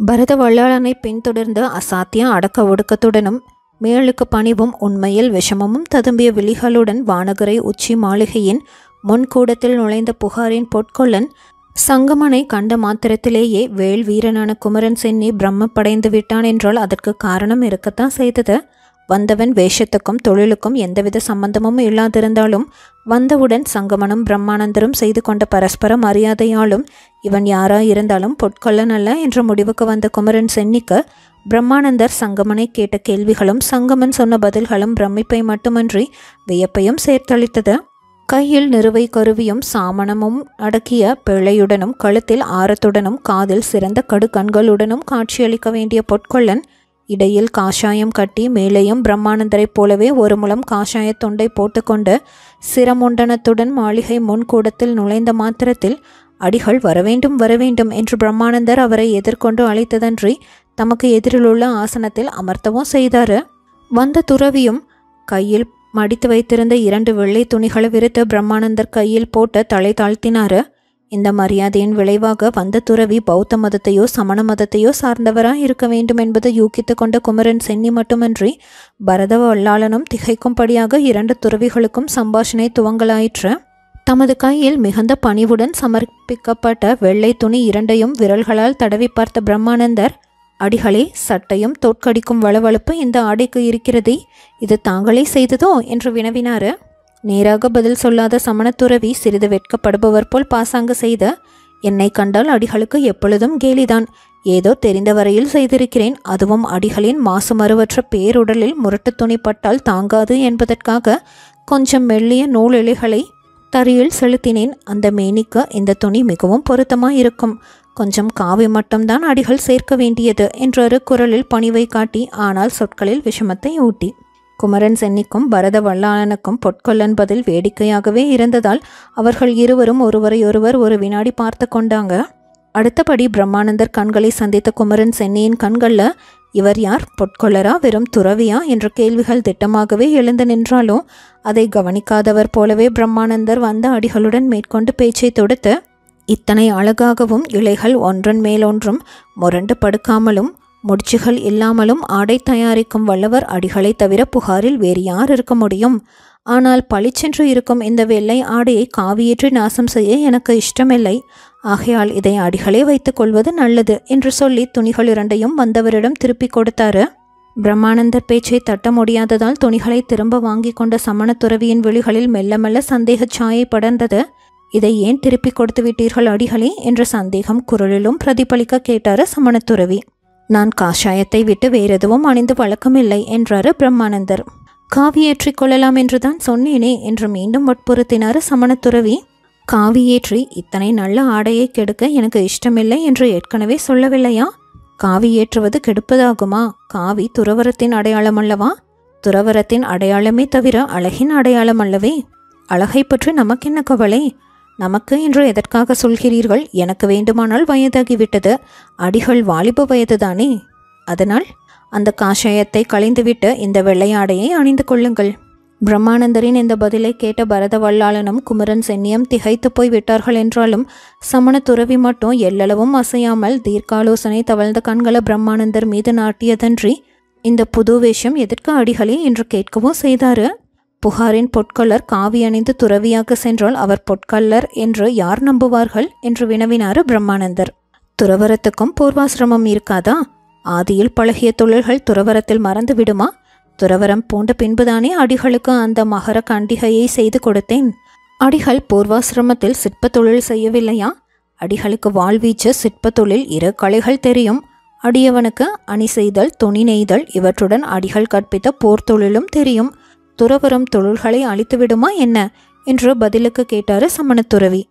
பரத வல்லாளனை பின்தொடர்ந்து அசாத்திய அடக்க ஒடுக்கத்துடனும் மேலுக்கு பணிவும் உண்மையில் விஷமமும் ததும்பிய விழிகளுடன் வானகரை உச்சி மாளிகையின் முன்கூடத்தில் நுழைந்த புகாரின் பொற்கொள்ளன் சங்கமனை கண்ட மாத்திரத்திலேயே வேல் வீரனான குமரன் சென்னி பிரம்மப்படைந்து விட்டான் என்றால் அதற்கு காரணம் இருக்கத்தான் செய்தது வந்தவன் வேஷத்துக்கும் தொழிலுக்கும் எந்தவித சம்பந்தமும் இல்லாதிருந்தாலும் வந்தவுடன் சங்கமனும் பிரம்மானந்தரும் செய்து கொண்ட பரஸ்பர மரியாதையாலும் இவன் யாரா இருந்தாலும் பொற்கொள்ளன் அல்ல என்ற முடிவுக்கு வந்த குமரன் சென்னிக்கு பிரம்மானந்தர் சங்கமனை கேட்ட கேள்விகளும் சங்கமன் சொன்ன பதில்களும் பிரமிப்பை மட்டுமன்றி வியப்பையும் சேர்த்தளித்தது கையில் நிறுவை கருவியும் சாமணமும் அடக்கிய பிழையுடனும் கழுத்தில் ஆரத்துடனும் காதில் சிறந்த கடுகண்களுடனும் காட்சியளிக்க வேண்டிய பொற்கொள்ளன் இடையில் காஷாயம் கட்டி மேலேயும் பிரம்மானந்தரைப் போலவே ஒரு முலம் காஷாயத் தொண்டை போட்டுக்கொண்டு சிரமுண்டனத்துடன் மாளிகை முன்கூடத்தில் நுழைந்த மாத்திரத்தில் அடிகள் வரவேண்டும் வரவேண்டும் என்று பிரம்மானந்தர் அவரை எதிர்கொண்டு அழைத்ததன்றி தமக்கு எதிரிலுள்ள ஆசனத்தில் அமர்த்தவும் செய்தார் வந்த துறவியும் கையில் மடித்து வைத்திருந்த இரண்டு வெள்ளை துணிகளை விரித்து பிரம்மானந்தர் கையில் போட்டு தலை தாழ்த்தினார் இந்த மரியாதையின் விளைவாக வந்த துறவி பௌத்த மதத்தையோ சமண மதத்தையோ சார்ந்தவராய் இருக்க வேண்டும் என்பதை யூகித்து கொண்ட குமரன் சென்னி மட்டுமன்றி பரத வல்லாளனும் திகைக்கும்படியாக இரண்டு துறவிகளுக்கும் சம்பாஷணை துவங்கலாயிற்று தமது கையில் மிகுந்த பணிவுடன் சமர்ப்பிக்கப்பட்ட வெள்ளை துணி இரண்டையும் விரல்களால் தடவி பார்த்த பிரம்மானந்தர் அடிகளே சட்டையும் தோற்கடிக்கும் வளவளப்பு இந்த ஆடைக்கு இருக்கிறதே இது தாங்களே செய்ததோ என்று வினவினாரு நேராக பதில் சொல்லாத சமணத்துறவி சிறிது வெட்கப்படுபவர் போல் பாசாங்கு செய்த என்னை கண்டால் அடிகளுக்கு எப்பொழுதும் கேலிதான் ஏதோ தெரிந்த வரையில் செய்திருக்கிறேன் அதுவும் அடிகளின் மாசு மறுவற்ற பேருடலில் முரட்டு துணி பட்டால் தாங்காது என்பதற்காக கொஞ்சம் மெல்லிய நூல் இலைகளை தரையில் செலுத்தினேன் அந்த மேனிக்கு இந்த துணி மிகவும் பொருத்தமாக இருக்கும் கொஞ்சம் காவி மட்டும்தான் அடிகள் சேர்க்க வேண்டியது என்றொரு குரலில் பணிவை காட்டி ஆனால் சொற்களில் விஷமத்தை ஊட்டி குமரன் சென்னிக்கும் பரத வல்லாளனுக்கும் பொற்கொல்லன் பதில் வேடிக்கையாகவே இருந்ததால் அவர்கள் இருவரும் ஒருவரையொருவர் ஒரு வினாடி பார்த்து கொண்டாங்க அடுத்தபடி பிரம்மானந்தர் கண்களை சந்தித்த குமரன் சென்னியின் கண்களில் இவர் யார் பொற்கொள்ளரா வெறும் துறவியா என்ற கேள்விகள் திட்டமாகவே எழுந்து நின்றாலும் அதை கவனிக்காதவர் போலவே பிரம்மானந்தர் வந்த அடிகளுடன் மேற்கொண்டு பேச்சை தொடுத்து இத்தனை அழகாகவும் இலைகள் ஒன்றன் மேலொன்றும் முரண்டு படுக்காமலும் முடிச்சுகள் இல்லாமலும் ஆடை தயாரிக்கும் வல்லவர் அடிகளை தவிர புகாரில் வேறு யார் இருக்க முடியும் ஆனால் பளிச்சென்று இருக்கும் இந்த வெள்ளை ஆடையை காவியேற்றி நாசம் செய்ய எனக்கு இஷ்டமில்லை ஆகையால் இதை அடிகளே வைத்துக் கொள்வது நல்லது என்று சொல்லி துணிகள் இரண்டையும் வந்தவரிடம் திருப்பி கொடுத்தாரு பிரம்மானந்தர் பேச்சை தட்ட முடியாததால் துணிகளை திரும்ப வாங்கி கொண்ட சமண துறவியின் விழிகளில் மெல்ல மெல்ல சந்தேகச் சாயை படர்ந்தது இதை ஏன் திருப்பி கொடுத்து விட்டீர்கள் அடிகளே என்ற சந்தேகம் குரலிலும் பிரதிபலிக்க கேட்டாரு சமணத்துறவி நான் காஷாயத்தை விட்டு வேறெதுவும் அணிந்து வழக்கமில்லை என்றாரு பிரம்மானந்தர் காவியேற்றிக் கொள்ளலாம் என்றுதான் சொன்னேனே என்று மீண்டும் வற்புறுத்தினார் சமணத்துறவி காவியேற்றி இத்தனை நல்ல ஆடையை கெடுக்க எனக்கு இஷ்டமில்லை என்று ஏற்கனவே சொல்லவில்லையா காவி ஏற்றுவது கெடுப்பதாகுமா காவி துறவரத்தின் அடையாளம் அல்லவா துறவரத்தின் அடையாளமே தவிர அழகின் அடையாளம் அல்லவே அழகை பற்றி நமக்கென்ன கவலை நமக்கு என்று எதற்காக சொல்கிறீர்கள் எனக்கு வேண்டுமானால் வயதாகிவிட்டது அடிகள் வாலிப வயதுதானே அதனால் அந்த காஷாயத்தை களைந்துவிட்டு இந்த வெள்ளையாடையை அணிந்து கொள்ளுங்கள் பிரம்மானந்தரின் இந்த பதிலை கேட்ட பரத வல்லாளனும் குமரன் சென்னியம் திகைத்து போய் விட்டார்கள் என்றாலும் சமண துறவி மட்டும் எல்லளவும் அசையாமல் தீர்க்காலோசனை தவழ்ந்த கண்களை பிரம்மானந்தர் மீது நாட்டியதன்றி இந்த புது வேஷம் எதற்கு அடிகளே என்று கேட்கவும் செய்தாரு புகாரின் பொற்கொள்ளர் காவி அணிந்து துறவியாக சென்றால் அவர் பொற்கல்லர் என்று யார் நம்புவார்கள் என்று வினவினாரு பிரம்மானந்தர் துறவரத்துக்கும் பூர்வாசிரமம் இருக்காதா ஆதியில் பழகிய தொழில்கள் துறவரத்தில் மறந்து விடுமா துறவரம் பூண்ட பின்புதானே அடிகளுக்கு அந்த மகர கண்டிகையை செய்து கொடுத்தேன் அடிகள் பூர்வாசிரமத்தில் சிற்ப தொழில் செய்யவில்லையா அடிகளுக்கு வாழ்வீச்சு சிற்ப தொழில் இரு கலைகள் தெரியும் அடியவனுக்கு அணி செய்தல் துணி நெய்தல் இவற்றுடன் அடிகள் கற்பித்த போர் தொழிலும் தெரியும் துறவரம் தொழில்களை அழித்து விடுமா என்ன என்று பதிலுக்கு கேட்டாரு சமணத்துறவி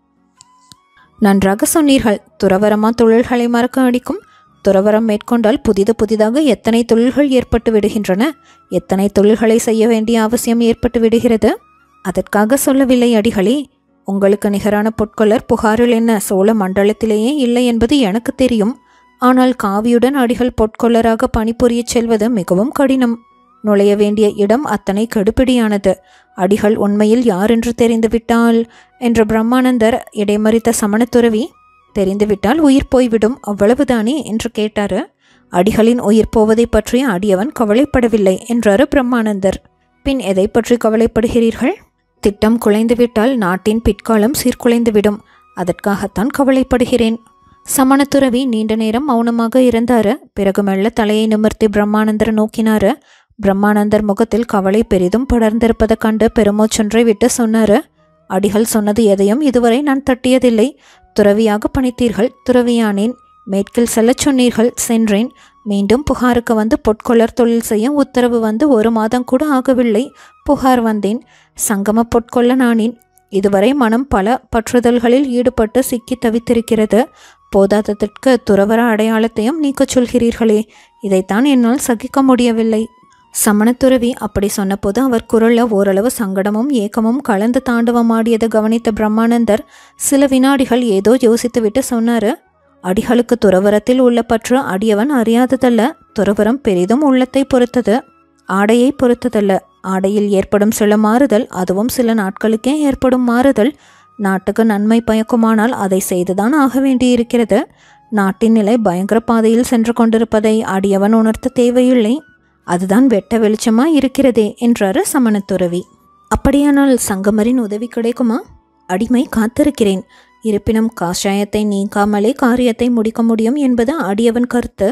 நன்றாக சொன்னீர்கள் துறவரமா தொழில்களை மறக்க அடிக்கும் துறவரம் மேற்கொண்டால் புதிது புதிதாக எத்தனை தொழில்கள் ஏற்பட்டு விடுகின்றன எத்தனை தொழில்களை செய்ய வேண்டிய அவசியம் ஏற்பட்டு விடுகிறது அதற்காக சொல்லவில்லை அடிகளே உங்களுக்கு நிகரான பொற்கொள்ளர் புகாரில் என்ன சோழ மண்டலத்திலேயே இல்லை என்பது எனக்கு தெரியும் ஆனால் காவியுடன் அடிகள் பொற்கொள்ளராக பணிபுரியச் செல்வது மிகவும் கடினம் நுழைய வேண்டிய இடம் அத்தனை கடுப்பிடியானது அடிகள் உண்மையில் யாரென்று தெரிந்துவிட்டால் என்ற பிரம்மானந்தர் இடைமறித்த சமணத்துறவி தெரிந்துவிட்டால் உயிர் போய்விடும் அவ்வளவுதானே என்று கேட்டாரு அடிகளின் உயிர் போவதை பற்றி அடியவன் கவலைப்படவில்லை என்றாரு பிரம்மானந்தர் பின் எதை பற்றி கவலைப்படுகிறீர்கள் திட்டம் குலைந்துவிட்டால் நாட்டின் பிற்காலம் சீர்குலைந்துவிடும் அதற்காகத்தான் கவலைப்படுகிறேன் சமணத்துறவி நீண்ட நேரம் மௌனமாக இருந்தாரு பிறகு மெல்ல தலையை நிமிர்த்தி பிரம்மானந்தர் நோக்கினாரு பிரம்மானந்தர் முகத்தில் கவலை பெரிதும் படர்ந்திருப்பதைக் கண்டு பெருமூச்சொன்றை விட்டு சொன்னாரு அடிகள் சொன்னது எதையும் இதுவரை நான் தட்டியதில்லை துறவியாக பணித்தீர்கள் துறவியானேன் மேற்கில் செல்லச் சொன்னீர்கள் சென்றேன் மீண்டும் புகாருக்கு வந்து பொற்கொள்ளர் தொழில் செய்ய உத்தரவு வந்து ஒரு மாதம் கூட ஆகவில்லை புகார் வந்தேன் சங்கம பொற்கொள்ள நானேன் இதுவரை மனம் பல பற்றுதல்களில் ஈடுபட்டு சிக்கி தவித்திருக்கிறது போதாததற்கு துறவர அடையாளத்தையும் நீக்கச் சொல்கிறீர்களே இதைத்தான் என்னால் சகிக்க முடியவில்லை சமணத்துறவி அப்படி சொன்னபோது அவர் குரல்ல ஓரளவு சங்கடமும் ஏக்கமும் கலந்து தாண்டவமாடியதை கவனித்த பிரம்மானந்தர் சில வினாடிகள் ஏதோ யோசித்துவிட்டு சொன்னாரு அடிகளுக்கு துறவரத்தில் உள்ள பற்று அடியவன் அறியாததல்ல துறவரம் பெரிதும் உள்ளத்தை பொறுத்தது ஆடையை பொறுத்ததல்ல ஆடையில் ஏற்படும் சில மாறுதல் அதுவும் சில நாட்களுக்கே ஏற்படும் மாறுதல் நாட்டுக்கு நன்மை பயக்குமானால் அதை செய்துதான் ஆக வேண்டியிருக்கிறது நாட்டின் நிலை பயங்கர பாதையில் சென்று கொண்டிருப்பதை அடியவன் உணர்த்த தேவையில்லை அதுதான் வெட்ட வெளிச்சமா இருக்கிறதே என்றாரு சமணத்துறவி அப்படியானால் சங்கமரின் உதவி கிடைக்குமா அடிமை காத்திருக்கிறேன் இருப்பினும் காஷாயத்தை நீக்காமலே காரியத்தை முடிக்க முடியும் என்பது அடியவன் கருத்து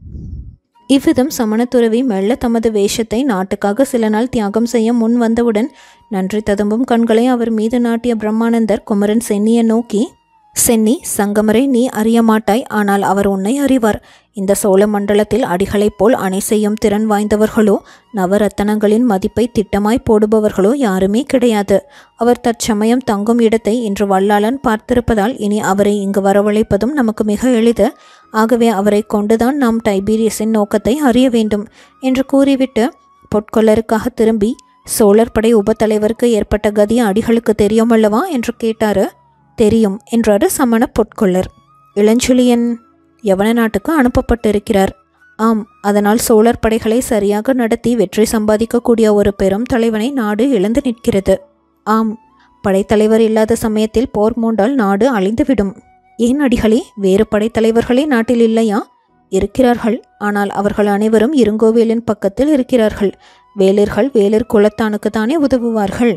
இவ்விதம் சமணத்துறவி மெல்ல தமது வேஷத்தை நாட்டுக்காக சில நாள் தியாகம் செய்ய முன் வந்தவுடன் நன்றி ததும்பும் கண்களை அவர் மீது நாட்டிய பிரம்மானந்தர் குமரன் சென்னியை நோக்கி சென்னி சங்கமரை நீ அறிய மாட்டாய் ஆனால் அவர் உன்னை அறிவார் இந்த சோழ மண்டலத்தில் அடிகளைப் போல் அணை செய்யும் திறன் வாய்ந்தவர்களோ நவரத்தனங்களின் மதிப்பை திட்டமாய் போடுபவர்களோ யாருமே கிடையாது அவர் தற்சமயம் தங்கும் இடத்தை இன்று வல்லாளன் பார்த்திருப்பதால் இனி அவரை இங்கு வரவழைப்பதும் நமக்கு மிக எளிது ஆகவே அவரை கொண்டுதான் நாம் டைபீரியஸின் நோக்கத்தை அறிய வேண்டும் என்று கூறிவிட்டு பொற்கொள்ளருக்காக திரும்பி சோழர் படை உபத்தலைவருக்கு ஏற்பட்ட கதி அடிகளுக்கு தெரியுமல்லவா என்று கேட்டாரு தெரியும் என்றாரு சமண பொற்கொள்ளர் இளஞ்செழியன் யவன நாட்டுக்கு அனுப்பப்பட்டிருக்கிறார் ஆம் அதனால் சோழர் படைகளை சரியாக நடத்தி வெற்றி சம்பாதிக்கக்கூடிய ஒரு பெரும் தலைவனை நாடு இழந்து நிற்கிறது ஆம் படைத்தலைவர் இல்லாத சமயத்தில் போர் மூண்டால் நாடு அழிந்துவிடும் ஏன் அடிகளே வேறு படைத்தலைவர்களே நாட்டில் இல்லையா இருக்கிறார்கள் ஆனால் அவர்கள் அனைவரும் இருங்கோவேலின் பக்கத்தில் இருக்கிறார்கள் வேலிர்கள் வேலிர் குலத்தானுக்கு தானே உதவுவார்கள்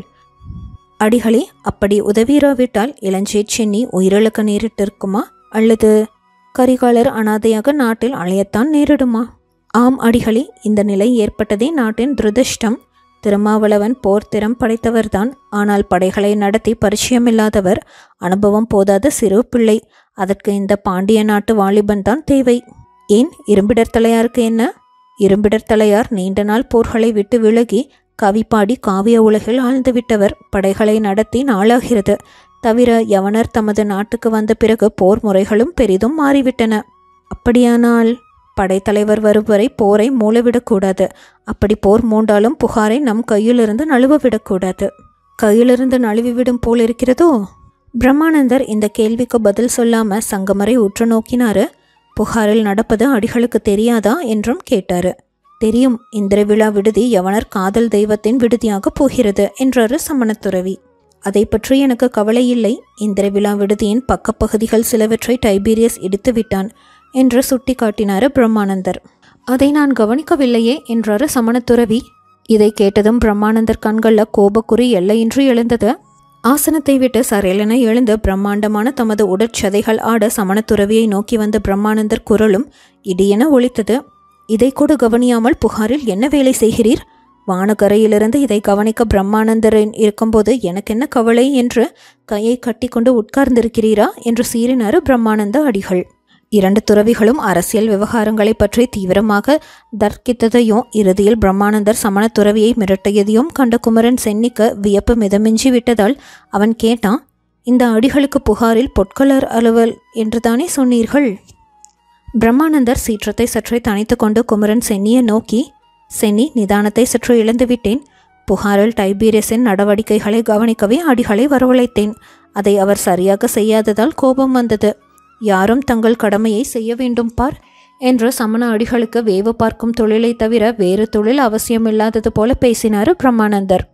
அடிகளே அப்படி உதவிராவிட்டால் இளஞ்சேட் சென்னி உயிரிழக்க நேரிட்டிருக்குமா அல்லது கரிகாலர் அனாதையாக நாட்டில் அலையத்தான் நேரிடுமா ஆம் அடிகளே இந்த நிலை ஏற்பட்டதே நாட்டின் துரதிர்ஷ்டம் திருமாவளவன் போர் திறம் படைத்தவர்தான் ஆனால் படைகளை நடத்தி பரிச்சயமில்லாதவர் அனுபவம் போதாத சிறு பிள்ளை அதற்கு இந்த பாண்டிய நாட்டு வாலிபன் தான் தேவை ஏன் இரும்பிடர் தலையாருக்கு என்ன இரும்பிடர் தலையார் நீண்ட நாள் போர்களை விட்டு விலகி கவி பாடி காவிய உலகில் ஆழ்ந்துவிட்டவர் படைகளை நடத்தி நாளாகிறது தவிர யவனர் தமது நாட்டுக்கு வந்த பிறகு போர் முறைகளும் பெரிதும் மாறிவிட்டன அப்படியானால் படைத்தலைவர் வரும் வரை போரை மூலவிடக்கூடாது அப்படி போர் மூண்டாலும் புகாரை நம் கையிலிருந்து நழுவ விடக்கூடாது கையிலிருந்து நழுவிவிடும் போல் இருக்கிறதோ பிரம்மானந்தர் இந்த கேள்விக்கு பதில் சொல்லாம சங்கமரை உற்று நோக்கினாரு புகாரில் நடப்பது அடிகளுக்கு தெரியாதா என்றும் கேட்டாரு தெரியும் இந்திர விழா விடுதி யவனர் காதல் தெய்வத்தின் விடுதியாக போகிறது என்றாரு சமணத்துறவி அதை பற்றி எனக்கு கவலை இல்லை இந்திர விழா விடுதியின் பக்கப்பகுதிகள் சிலவற்றை டைபீரியஸ் இடித்து விட்டான் என்று சுட்டி காட்டினாரு பிரம்மானந்தர் அதை நான் கவனிக்கவில்லையே என்றாரு சமணத்துறவி இதை கேட்டதும் பிரம்மானந்தர் கண்களில் கோபக்குறி எல்லையின்றி எழுந்தது ஆசனத்தை விட்டு சரையலென எழுந்து பிரம்மாண்டமான தமது உடற்சதைகள் ஆட சமணத்துறவியை நோக்கி வந்த பிரம்மானந்தர் குரலும் இடியென ஒலித்தது இதை கூட கவனியாமல் புகாரில் என்ன வேலை செய்கிறீர் வானகரையிலிருந்து இதை கவனிக்க பிரம்மானந்தரின் இருக்கும்போது எனக்கென்ன கவலை என்று கையை கட்டிக்கொண்டு உட்கார்ந்திருக்கிறீரா என்று சீறினாரு பிரம்மானந்த அடிகள் இரண்டு துறவிகளும் அரசியல் விவகாரங்களை பற்றி தீவிரமாக தர்க்கித்ததையும் இறுதியில் பிரம்மானந்தர் சமண துறவியை மிரட்டியதையும் கண்ட குமரன் சென்னிக்க வியப்பு மிதமிஞ்சி விட்டதால் அவன் கேட்டான் இந்த அடிகளுக்கு புகாரில் பொற்கொள்ளர் அலுவல் என்றுதானே சொன்னீர்கள் பிரம்மானந்தர் சீற்றத்தை சற்றே தணித்து கொண்டு குமரன் சென்னியை நோக்கி சென்னி நிதானத்தை சற்று இழந்துவிட்டேன் புகாரில் டைபீரியஸின் நடவடிக்கைகளை கவனிக்கவே அடிகளை வரவழைத்தேன் அதை அவர் சரியாக செய்யாததால் கோபம் வந்தது யாரும் தங்கள் கடமையை செய்ய வேண்டும் பார் என்று சமண அடிகளுக்கு வேவு பார்க்கும் தொழிலை தவிர வேறு தொழில் அவசியமில்லாதது போல பேசினார் பிரம்மானந்தர்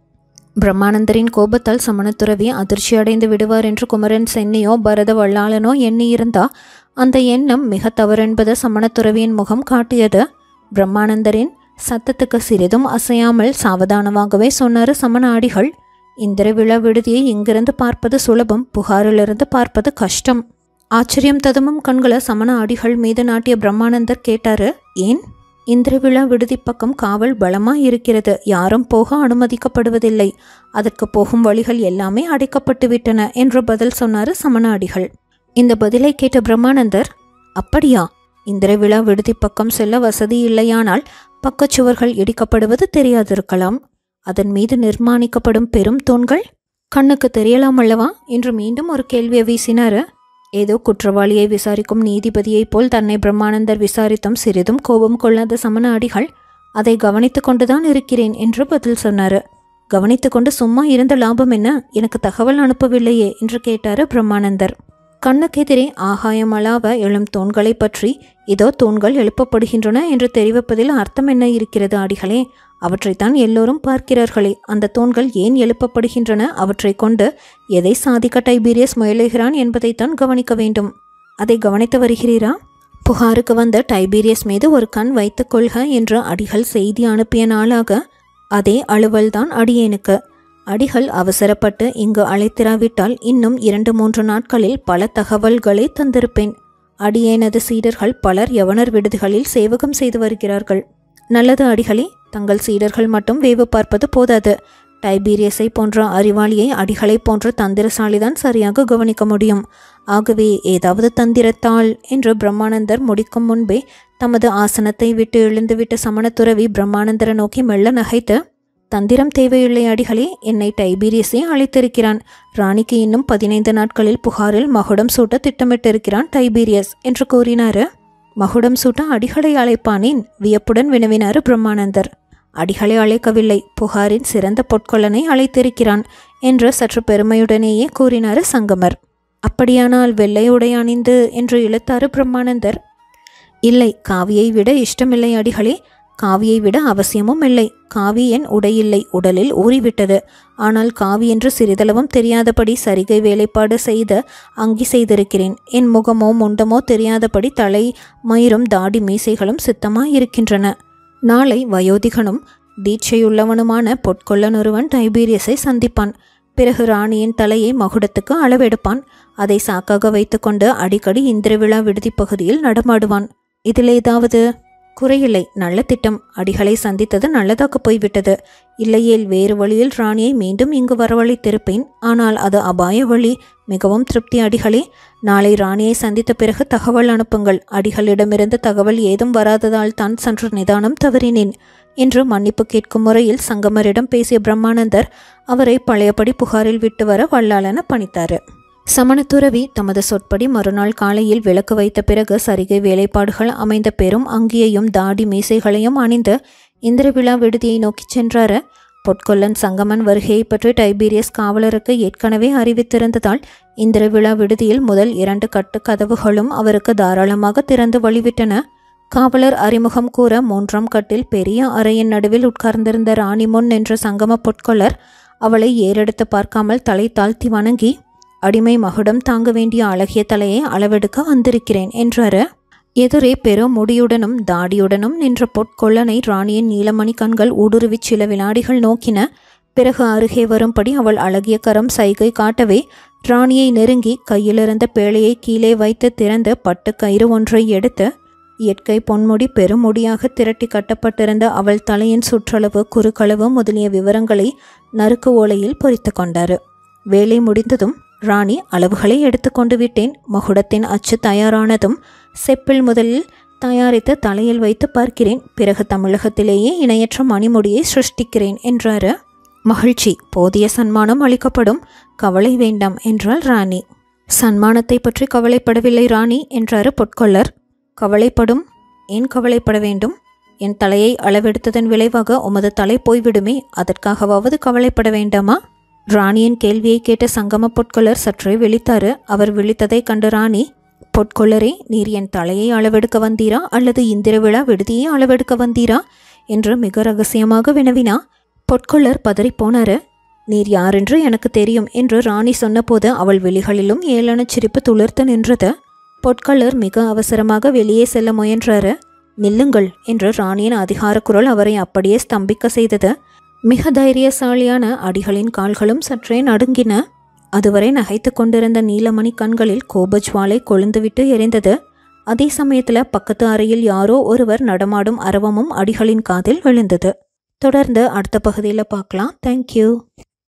பிரம்மானந்தரின் கோபத்தால் சமணத்துறவி அதிர்ச்சி அடைந்து விடுவார் என்று குமரன் சென்னியோ பரத வல்லாளனோ எண்ணியிருந்தா அந்த எண்ணம் மிக தவறென்பது சமணத்துறவியின் முகம் காட்டியது பிரம்மானந்தரின் சத்தத்துக்கு சிறிதும் அசையாமல் சாவதானமாகவே சொன்னார் சமணாடிகள் இந்திர விழா விடுதியை இங்கிருந்து பார்ப்பது சுலபம் புகாரிலிருந்து பார்ப்பது கஷ்டம் ஆச்சரியம் ததுமும் கண்களை சமண அடிகள் மீது நாட்டிய பிரம்மானந்தர் கேட்டாரு ஏன் இந்திர விழா விடுதி பக்கம் காவல் பலமா இருக்கிறது யாரும் போக அனுமதிக்கப்படுவதில்லை அதற்கு போகும் வழிகள் எல்லாமே அடைக்கப்பட்டு விட்டன என்று பதில் சொன்னாரு சமண அடிகள் இந்த பதிலை கேட்ட பிரம்மானந்தர் அப்படியா இந்திர விழா விடுதி பக்கம் செல்ல வசதி இல்லையானால் பக்கச்சுவர்கள் இடிக்கப்படுவது தெரியாதிருக்கலாம் அதன் மீது நிர்மாணிக்கப்படும் பெரும் தூண்கள் கண்ணுக்கு தெரியலாம் அல்லவா என்று மீண்டும் ஒரு கேள்வியை வீசினாரு ஏதோ குற்றவாளியை விசாரிக்கும் நீதிபதியைப் போல் தன்னை பிரம்மானந்தர் விசாரித்தும் சிறிதும் கோபம் கொள்ளாத சமண அடிகள் அதை கவனித்து கொண்டுதான் இருக்கிறேன் என்று பதில் சொன்னாரு கவனித்து கொண்டு சும்மா இருந்த லாபம் என்ன எனக்கு தகவல் அனுப்பவில்லையே என்று கேட்டாரு பிரம்மானந்தர் கண்ணுக்கெதிரே ஆகாயம் அளாவ எழும் தூண்களை பற்றி இதோ தூண்கள் எழுப்பப்படுகின்றன என்று தெரிவிப்பதில் அர்த்தம் என்ன இருக்கிறது அடிகளே அவற்றைத்தான் எல்லோரும் பார்க்கிறார்களே அந்த தூண்கள் ஏன் எழுப்பப்படுகின்றன அவற்றை கொண்டு எதை சாதிக்க டைபீரியஸ் முயலுகிறான் என்பதைத்தான் கவனிக்க வேண்டும் அதை கவனித்து வருகிறீரா புகாருக்கு வந்த டைபீரியஸ் மீது ஒரு கண் வைத்துக் கொள்க என்று அடிகள் செய்தி அனுப்பிய நாளாக அதே அலுவல்தான் அடியேனுக்கு அடிகள் அவசரப்பட்டு இங்கு அழைத்திராவிட்டால் இன்னும் இரண்டு மூன்று நாட்களில் பல தகவல்களை தந்திருப்பேன் அடியேனது சீடர்கள் பலர் யவனர் விடுதிகளில் சேவகம் செய்து வருகிறார்கள் நல்லது அடிகளே தங்கள் சீடர்கள் மட்டும் வேவு பார்ப்பது போதாது டைபீரியஸை போன்ற அறிவாளியை அடிகளை போன்ற தந்திரசாலிதான் சரியாக கவனிக்க முடியும் ஆகவே ஏதாவது தந்திரத்தால் என்று பிரம்மானந்தர் முடிக்கும் முன்பே தமது ஆசனத்தை விட்டு எழுந்துவிட்ட சமணத்துறவி பிரம்மானந்தரை நோக்கி மெல்ல நகைத்து தந்திரம் தேவையில்லை அடிகளே என்னை டைபீரியஸே அழைத்திருக்கிறான் ராணிக்கு இன்னும் பதினைந்து நாட்களில் புகாரில் மகுடம் சூட்ட திட்டமிட்டிருக்கிறான் டைபீரியஸ் என்று கூறினாரு மகுடம் சூட்ட அடிகளை அழைப்பானேன் வியப்புடன் வினவினாரு பிரம்மானந்தர் அடிகளை அழைக்கவில்லை புகாரின் சிறந்த பொற்கொள்ளனை அழைத்திருக்கிறான் என்று சற்று பெருமையுடனேயே கூறினாரு சங்கமர் அப்படியானால் வெள்ளை உடை அணிந்து என்று இழுத்தாரு பிரம்மானந்தர் இல்லை காவியை விட இஷ்டமில்லை அடிகளே காவியை விட அவசியமும் இல்லை காவி என் உடையில்லை உடலில் ஊறிவிட்டது ஆனால் காவி என்று சிறிதளவும் தெரியாதபடி சரிகை வேலைப்பாடு செய்த அங்கி செய்திருக்கிறேன் என் முகமோ முண்டமோ தெரியாதபடி தலை மயிரும் தாடி மீசைகளும் சித்தமாயிருக்கின்றன நாளை வயோதிகனும் தீட்சையுள்ளவனுமான பொற்கொள்ளன் ஒருவன் டைபீரியஸை சந்திப்பான் பிறகு ராணியின் தலையை மகுடத்துக்கு அளவெடுப்பான் அதை சாக்காக வைத்துக்கொண்டு அடிக்கடி இந்திரவிழா விடுதி பகுதியில் நடமாடுவான் இதில் ஏதாவது குறையில்லை நல்ல திட்டம் அடிகளை சந்தித்தது நல்லதாக போய்விட்டது இல்லையேல் வேறு வழியில் ராணியை மீண்டும் இங்கு வரவழைத்திருப்பேன் ஆனால் அது அபாய வழி மிகவும் திருப்தி அடிகளே நாளை ராணியை சந்தித்த பிறகு தகவல் அனுப்புங்கள் அடிகளிடமிருந்து தகவல் ஏதும் வராததால் தான் சற்று நிதானம் தவறினேன் என்று மன்னிப்பு கேட்கும் முறையில் சங்கமரிடம் பேசிய பிரம்மானந்தர் அவரை பழையபடி புகாரில் விட்டு வர வல்லாளன பணித்தாரு சமணத்துறவி தமது சொற்படி மறுநாள் காலையில் விளக்கு வைத்த பிறகு சரிகை வேலைப்பாடுகள் அமைந்த பெரும் அங்கியையும் தாடி மீசைகளையும் அணிந்து இந்திரவிழா விடுதியை நோக்கிச் சென்றார பொற்கொல்லன் சங்கமன் வருகையை பற்றி டைபீரியஸ் காவலருக்கு ஏற்கனவே அறிவித்திருந்ததால் இந்திரவிழா விடுதியில் முதல் இரண்டு கட்டு கதவுகளும் அவருக்கு தாராளமாக திறந்து வழிவிட்டன காவலர் அறிமுகம் கூற மூன்றாம் கட்டில் பெரிய அறையின் நடுவில் உட்கார்ந்திருந்த ராணி முன் நின்ற சங்கம பொற்கொள்ளர் அவளை ஏறெடுத்து பார்க்காமல் தலை தாழ்த்தி வணங்கி அடிமை மகுடம் தாங்க வேண்டிய அழகிய தலையை அளவெடுக்க வந்திருக்கிறேன் என்றாரு எதிரே பெரும் முடியுடனும் தாடியுடனும் நின்ற பொற்கொள்ளனை ராணியின் நீலமணி கண்கள் ஊடுருவிச் சில வினாடிகள் நோக்கின பிறகு அருகே வரும்படி அவள் அழகிய கரம் சைகை காட்டவே ராணியை நெருங்கி கையிலிருந்த பேழையை கீழே வைத்து திறந்து பட்டு கயிறு ஒன்றை எடுத்து இயற்கை பொன்முடி பெருமுடியாக திரட்டி கட்டப்பட்டிருந்த அவள் தலையின் சுற்றளவு குறுக்களவு முதலிய விவரங்களை நறுக்கு ஓலையில் பொறித்து கொண்டாரு வேலை முடிந்ததும் ராணி அளவுகளை எடுத்துக்கொண்டு விட்டேன் மகுடத்தின் அச்சு தயாரானதும் செப்பில் முதலில் தயாரித்து தலையில் வைத்து பார்க்கிறேன் பிறகு தமிழகத்திலேயே இணையற்ற மணிமுடியை சிருஷ்டிக்கிறேன் என்றாரு மகிழ்ச்சி போதிய சன்மானம் அளிக்கப்படும் கவலை வேண்டாம் என்றாள் ராணி சன்மானத்தை பற்றி கவலைப்படவில்லை ராணி என்றாரு பொற்கொள்ளர் கவலைப்படும் ஏன் கவலைப்பட வேண்டும் என் தலையை அளவெடுத்ததன் விளைவாக உமது தலை போய்விடுமே அதற்காகவாவது கவலைப்பட வேண்டாமா ராணியின் கேள்வியை கேட்ட சங்கம பொற்கொள்ளர் சற்றே விழித்தாரு அவர் விழித்ததைக் கண்டு ராணி பொற்கொள்ளரே நீர் என் தலையை அளவெடுக்க வந்தீரா அல்லது இந்திர விழா விடுதியை அளவெடுக்க வந்தீரா என்று மிக ரகசியமாக வினவினா பொற்கொள்ளர் பதறிப் போனாரு நீர் யாரென்று எனக்கு தெரியும் என்று ராணி சொன்னபோது அவள் விழிகளிலும் ஏளனச் சிரிப்பு துளிர்த்து நின்றது பொற்கலர் மிக அவசரமாக வெளியே செல்ல முயன்றாரு நில்லுங்கள் என்று ராணியின் அதிகார குரல் அவரை அப்படியே ஸ்தம்பிக்க செய்தது மிக தைரியசாலியான அடிகளின் கால்களும் சற்றே நடுங்கின அதுவரை நகைத்து கொண்டிருந்த நீலமணி கண்களில் கோபஜ்வாலை கொழுந்துவிட்டு எரிந்தது அதே சமயத்தில் பக்கத்து அறையில் யாரோ ஒருவர் நடமாடும் அரவமும் அடிகளின் காதில் விழுந்தது தொடர்ந்து அடுத்த பகுதியில் பார்க்கலாம் தேங்க்யூ